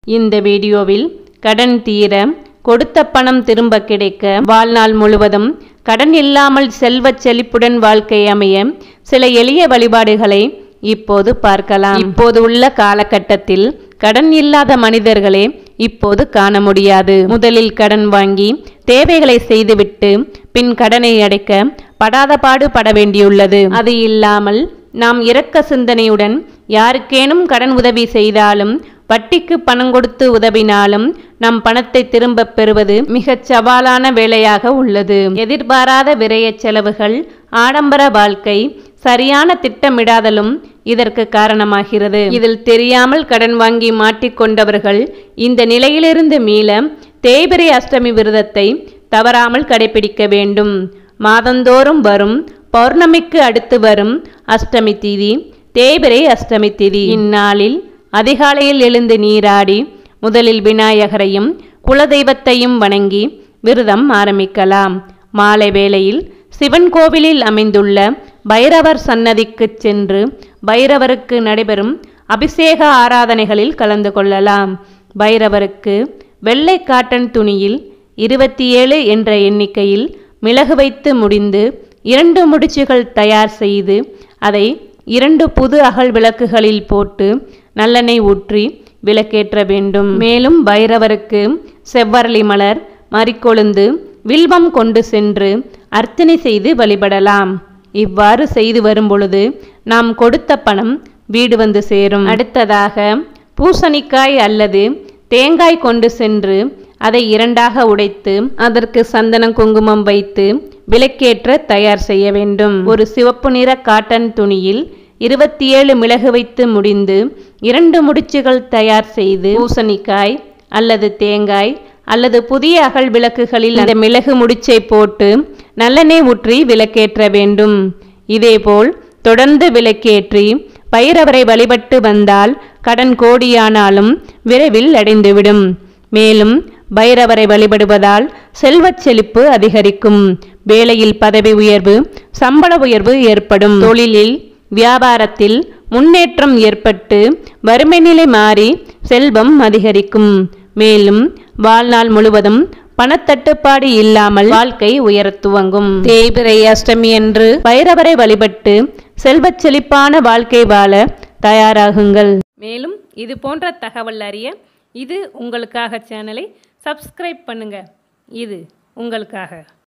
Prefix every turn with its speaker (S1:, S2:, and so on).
S1: இந்த வீடியோவில் கடன் தீர கொடுத்த பணம் திரும்ப கிடைக்க வாழ்நாள் முழுவதும் கடன் இல்லாமல் செல்வச் செழிப்புடன் வாழ்க்கை அமைய சில எளிய வழிபாடுகளை இப்போது பார்க்கலாம் இப்போது உள்ள காலகட்டத்தில் கடன் இல்லாத மனிதர்களே இப்போது காண முடியாது முதலில் கடன் வாங்கி தேவைகளை செய்துவிட்டு பின் கடனை அடைக்க படாத பாடு பட வேண்டியுள்ளது அது இல்லாமல் நாம் இரக்க சிந்தனையுடன் யாருக்கேனும் கடன் உதவி செய்தாலும் வட்டிக்கு பணம் கொடுத்து உதவினாலும் நம் பணத்தை திரும்பப் பெறுவது மிகச் சவாலான வேலையாக உள்ளது எதிர்பாராத விரயச் செலவுகள் ஆடம்பர வாழ்க்கை சரியான திட்டமிடாதலும் இதற்கு காரணமாகிறது இதில் தெரியாமல் கடன் வாங்கி மாட்டிக்கொண்டவர்கள் இந்த நிலையிலிருந்து மீள தேய்பிரை அஷ்டமி விரதத்தை தவறாமல் கடைபிடிக்க வேண்டும் மாதந்தோறும் வரும் பௌர்ணமிக்கு அடுத்து வரும் அஷ்டமி திதி தேய்பிரை அஷ்டமி திதி இந்நாளில் அதிகாலையில் எழுந்து நீராடி முதலில் விநாயகரையும் குலதெய்வத்தையும் வணங்கி விரதம் ஆரம்பிக்கலாம் மாலை வேளையில் சிவன் கோவிலில் அமைந்துள்ள பைரவர் சன்னதிக்குச் சென்று பைரவருக்கு நடைபெறும் அபிஷேக ஆராதனைகளில் கலந்து கொள்ளலாம் பைரவருக்கு வெள்ளை காட்டன் துணியில் இருபத்தி ஏழு என்ற எண்ணிக்கையில் மிளகு வைத்து முடிந்து இரண்டு முடிச்சுகள் தயார் செய்து அதை இரண்டு புது அகல் விளக்குகளில் போட்டு நல்லெண்ணெய் ஊற்றி விளக்கேற்ற வேண்டும் மேலும் பைரவருக்கு செவ்வரளி மலர் மறிக்கொழுந்து வில்வம் கொண்டு சென்று அர்ச்சனை செய்து வழிபடலாம் இவ்வாறு செய்து வரும்பொழுது நாம் கொடுத்த பணம் வீடு வந்து சேரும் அடுத்ததாக பூசணிக்காய் அல்லது தேங்காய் கொண்டு சென்று அதை இரண்டாக உடைத்து அதற்கு சந்தனம் குங்குமம் வைத்து விளக்கேற்ற தயார் செய்ய வேண்டும் ஒரு சிவப்பு நிற காட்டன் துணியில் இருபத்தி ஏழு மிளகு வைத்து முடிந்து இரண்டு முடிச்சுகள் தயார் செய்து பூசணிக்காய் அல்லது தேங்காய் அல்லது புதிய அகல் விளக்குகளில் அந்த மிளகு முடிச்சை போட்டு நல்லெண்ணெய் ஊற்றி விளக்கேற்ற வேண்டும் இதேபோல் தொடர்ந்து விளக்கேற்றி பைரவரை வழிபட்டு வந்தால் கடன் கோடியானாலும் விரைவில் அடைந்துவிடும் மேலும் பைரவரை வழிபடுவதால் செல்வச் செழிப்பு அதிகரிக்கும் வேலையில் பதவி உயர்வு சம்பள உயர்வு ஏற்படும் தொழிலில் வியாபாரத்தில் முன்னேற்றம் ஏற்பட்டு வறுமை நிலை மாறி செல்வம் அதிகரிக்கும் மேலும் வாழ்நாள் முழுவதும் பணத்தட்டுப்பாடு இல்லாமல் வாழ்க்கை உயரத் துவங்கும் தேய்பிரை அஷ்டமி என்று பைரவரை வழிபட்டு செல்வச் செழிப்பான வாழ்க்கை வாழ தயாராகுங்கள் மேலும் இது போன்ற தகவல் அறிய இது உங்களுக்காக சேனலை சப்ஸ்கிரைப் பண்ணுங்க இது உங்களுக்காக